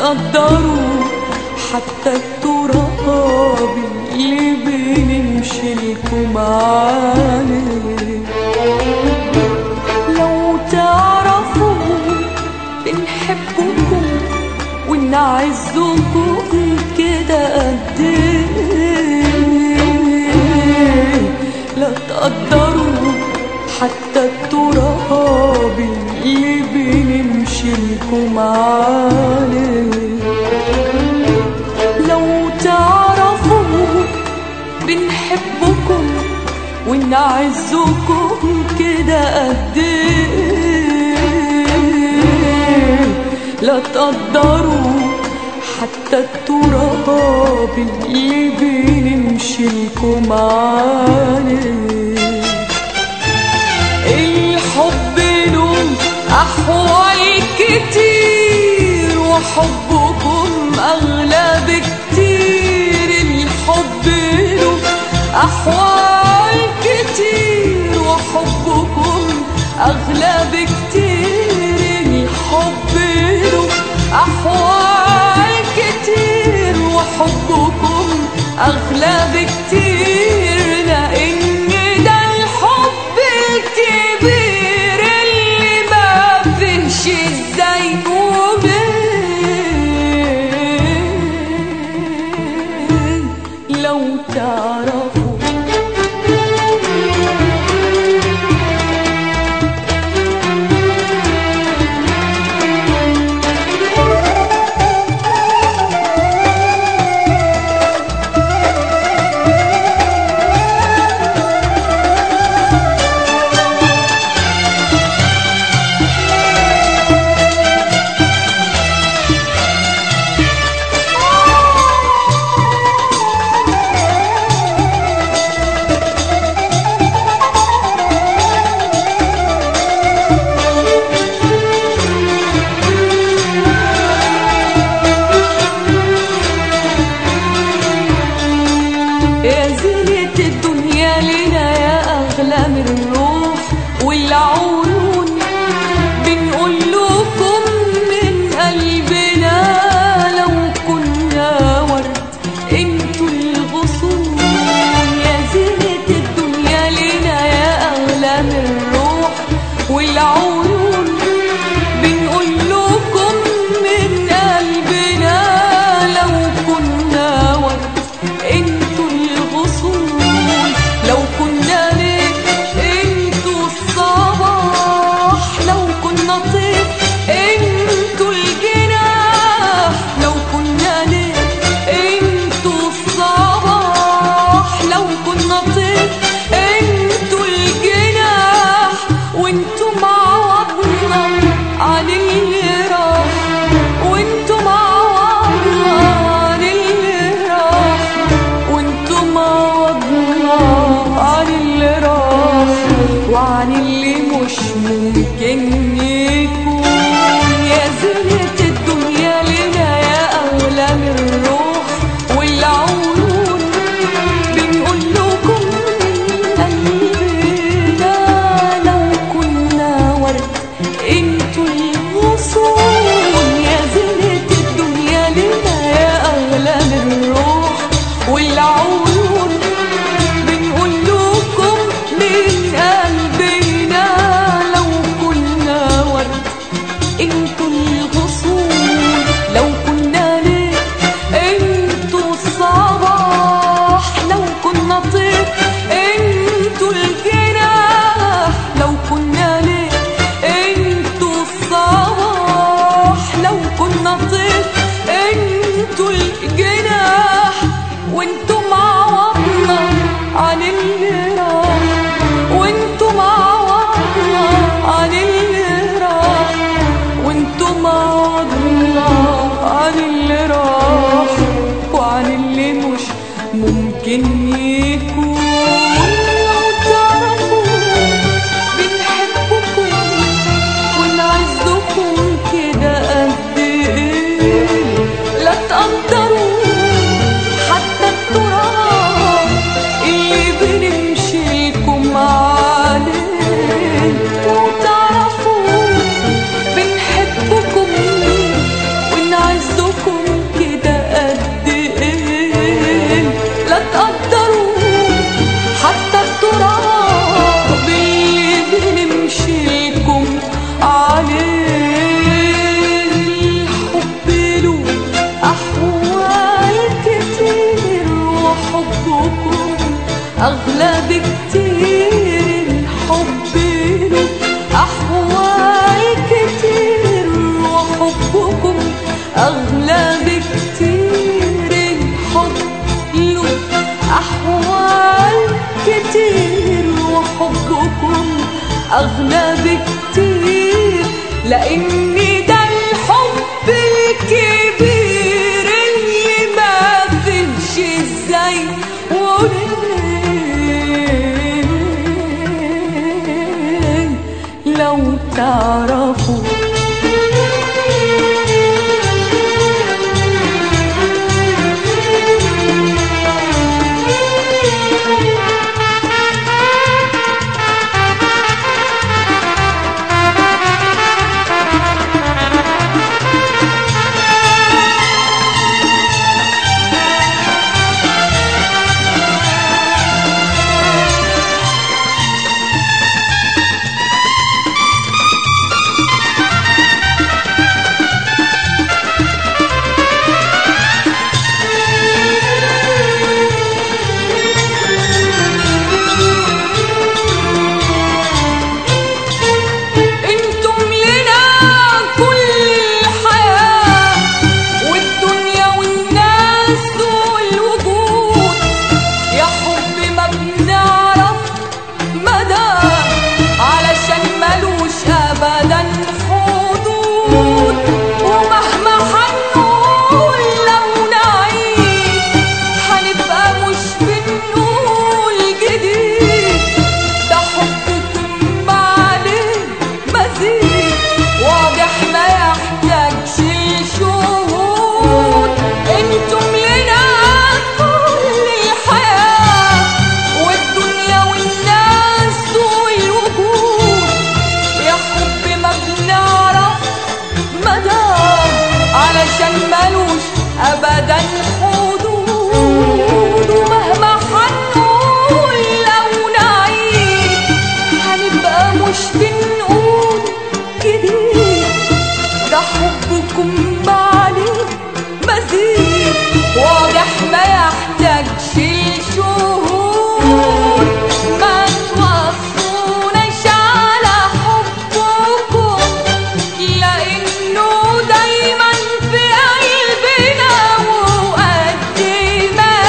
تقدروا حتى التراب اللي بنمشي لكم عليه لو تعرفوا بنحبكم ونعزكم كده قد ايه لا تقدروا حتى التراب اللي بنمشي لكم عليه لو تعرفوا بنحبكم ونعزكم كده قد ايه لا تقدروا حتى التراب اللي بنمشي لكم عليه الحب له أحوال كتير وحبكم أغلى بكتير الحب له أحوال كتير وحبكم أغلى بكتير الحب له أحوال كتير وحبكم أغلى بكتير لأن ده الحب الكبير اللي ما فيش ازاي ومين لو تعرفوا يا زينة الدنيا لنا يا أغلى من الروح والعيون بنقول لكم من قلبنا لو كنا ورد انتوا الغصون يا زينة الدنيا لنا يا أغلى من الروح والعيون بنقول لكم من قلبنا لو كنا ورد انتوا الغصون لو كنا ليه انتوا الصباح لو كنا طير انتوا الجناح لو كنا ليه انتوا الصباح لو كنا طير انتوا الجناح وانتوا معوضنا عن اللي راح وانتوا معوضنا عن اللي راح وانتوا معوضنا عن اللي راح وعن اللي مش ممكن يكون يا زينة الدنيا لنا يا أغلى من الروح والعيون بنقول لكم من قلبنا لو كنا ورد انتوا الغصون يا زينة الدنيا لنا يا أغلى من الروح والعيون بنقول لكم من قلبنا لو كنا ورد انتوا الغصون لو كنا ليه انتوا الصباح لو كنا طير انتوا الجناح لو كنا ليه انتوا الصباح لو كنا طير انتوا الجناح وانتوا معوضنا عن اللي راح وانتوا معوضنا عن اللي راح وانتوا معوضنا عن اللي راح وعن اللي مش ممكن يكون لو تعرفوا بنحبكم ونعزكم كده قد ايه لا تقدروا حتى التراب اللي بنمشي لكم عليه وتعرفوا بنحبكم ونعزكم أغلى بكتير الحب له أحوال كتير وحبكم أغلى بكتير الحب له أحوال كتير وحبكم أغلى بكتير لأن ده الحب الكبير اللي ما فيش ازاي وليه لو تعرفوا انتم لنا كل الحياة والدنيا والناس والوجود يا حب ما بنعرف مدى علشان ملوش ابدا حدود ومهما هنقول لو نعيد هنبقى مش بنقول جديد ده حبكم عليه مزيد واضح ما يحتاجش لشهود انتم لنا كل الحياة والدنيا والناس والوجود يا حب ما بنعرف مدى علشان ملوش ابدا حدود ومهما هنقول لو نعيد هنبقى مش بنقول جديد ده حبكم عليه مزيد واضح ما يحتاجش لشهود ما توصوناش على حبكم لانه دايما في قلبنا وقد ما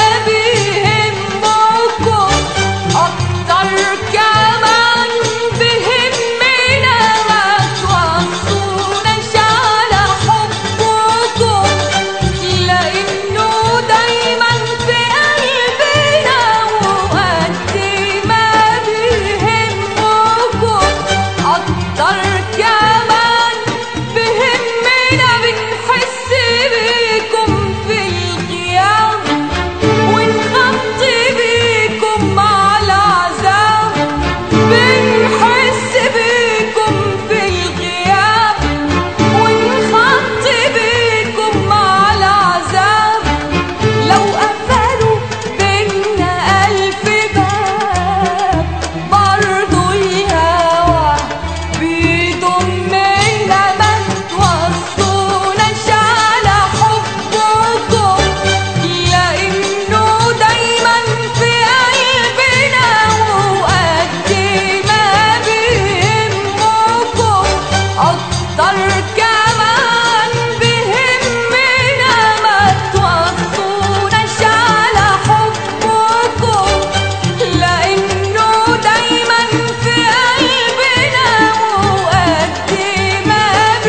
بيهمكم اكتر كمان بيهمنا ما توصوناش على حبكم لانه دايما في قلبنا وقد ما بيهمكم اكتر كمان بهمنا بنحس بيكم في الغياب ونغطي بيكم مع العذاب بنحس بيكم في الغياب ونغطي بيكم مع العذاب لو قفلوا بينا ألف باب برضو الهوى بيضمنا ما توصوناش على حبكم لأنه دايما في قلبنا وقد ما بيهمكم أكتر كمان بيهمنا ما توصوناش على حبكم لأنه دايما في قلبنا وقد ما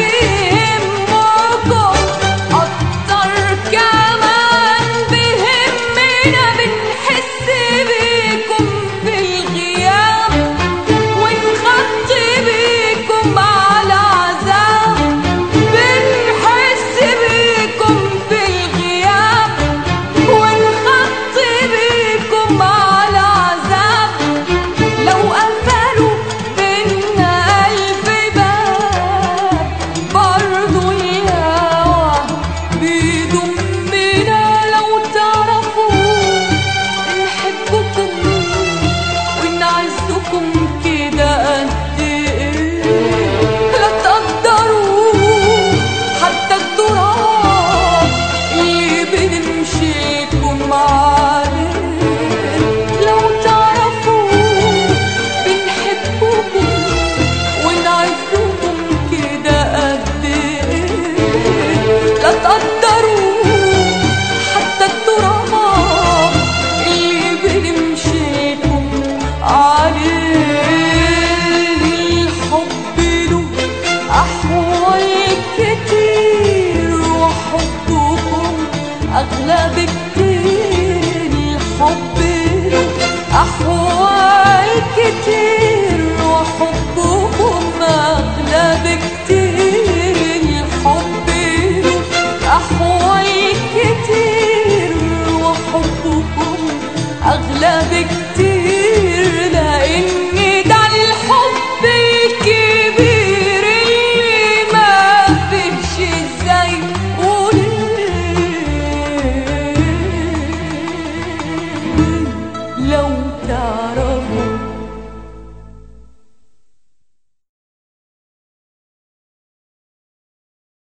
بيهمكم أكتر كمان بيهمنا بنحس بيكم في الغياب ونغطي بيكم مع العذاب بنحس بيكم في الغياب ونغطي بيكم مع العذاب لو قفلوا بينا ألف باب برضو الهوى بيضمنا لو تعرفوا نحبكم ونعزكم كده قد ايه أغلى بكتير الحب له أحوال كتير وحبكم أغلى بكتير الحب له أحوال كتير وحبكم أغلى بكتير